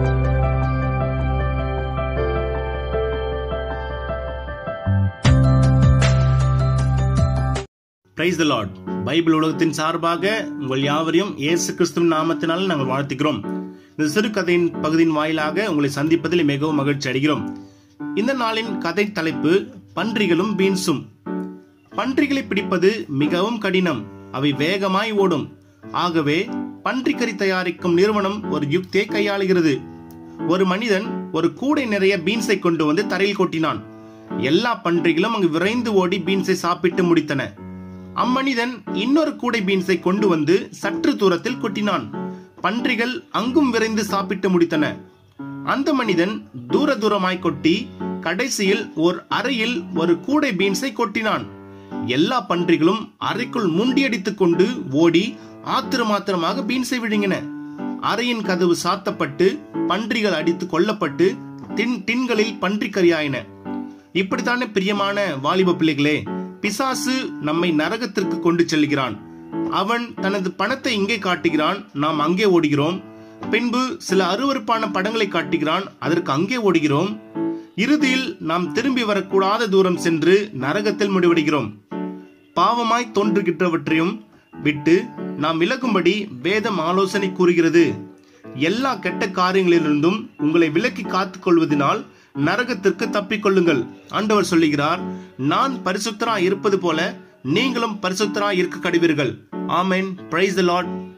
praise the Lord Bible உலகத்தின் சார்பாக உங்கள் யாவரையும் இயேசு கிறிஸ்துவின் நாமத்தினால் நாங்கள் வாழ்த்துகிறோம் இந்த சிறுகதையின் பகுதியின் வாயிலாக உங்களை சந்திப்பதில் மிகவும் மகிழ்ச்சி அடைகிறோம் இந்த நாளின் கதை தலைப்பு பன்றிகளும் பீன்ஸும் பன்றிகளை பிடிப்பது மிகவும் கடினம் அவை வேகமாய் ஓடும் ஆகவே பன்றிக்கறி தயாரிக்கும் நிறுவனம் ஒரு யுக்தியை கையாளுகிறது ஒரு மனிதன் ஒரு கூடை நிறைய பீன்ஸை கொண்டு வந்து தரையில் கொட்டினான் எல்லா பன்றிகளும் அங்கு விரைந்து ஓடி பீன்ஸை சாப்பிட்டு முடித்தன அம்மனிதன் இன்னொரு கூடை பீன்ஸை கொண்டு வந்து சற்று தூரத்தில் கொட்டினான் பன்றிகள் அங்கும் விரைந்து சாப்பிட்டு முடித்தன அந்த மனிதன் தூர தூரமாய் கொட்டி கடைசியில் ஒரு அறையில் ஒரு கூடை பீன்ஸை கொட்டினான் எல்லா பன்றிகளும் அறைக்குள் முண்டியடித்துக் கொண்டு ஓடி ஆத்திரமாத்திரமாக பீன்ஸை விழுங்கின அறையின் கதவு சாத்தப்பட்டு பன்றிகள் அடித்து கொல்லப்பட்டு டின் டின்களில் பன்றிக்கறியாயின இப்படித்தானே பிரியமான வாலிப பிள்ளைகளே பிசாசு நம்மை நரகத்திற்கு கொண்டு செல்கிறான் அவன் தனது பணத்தை இங்கே காட்டுகிறான் நாம் அங்கே ஓடுகிறோம் பின்பு சில அருவருப்பான படங்களை காட்டுகிறான் அதற்கு அங்கே ஓடுகிறோம் இறுதியில் நாம் திரும்பி வரக்கூடாத தூரம் சென்று நரகத்தில் முடிவடைகிறோம் பாவமாய் தோன்றுகின்றவற்றையும் விட்டு நாம் விலகும்படி வேதம் ஆலோசனை கூறுகிறது எல்லா கெட்ட காரியங்களிலிருந்தும் உங்களை விலக்கி காத்துக் கொள்வதனால் நரகத்திற்கு தப்பிக்கொள்ளுங்கள் ஆண்டவர் சொல்லுகிறார் நான் பரிசுத்தரா இருப்பது போல நீங்களும் பரிசுத்தரா இருக்க கடுவீர்கள் ஆமென் பிரைஸ் த லார்ட்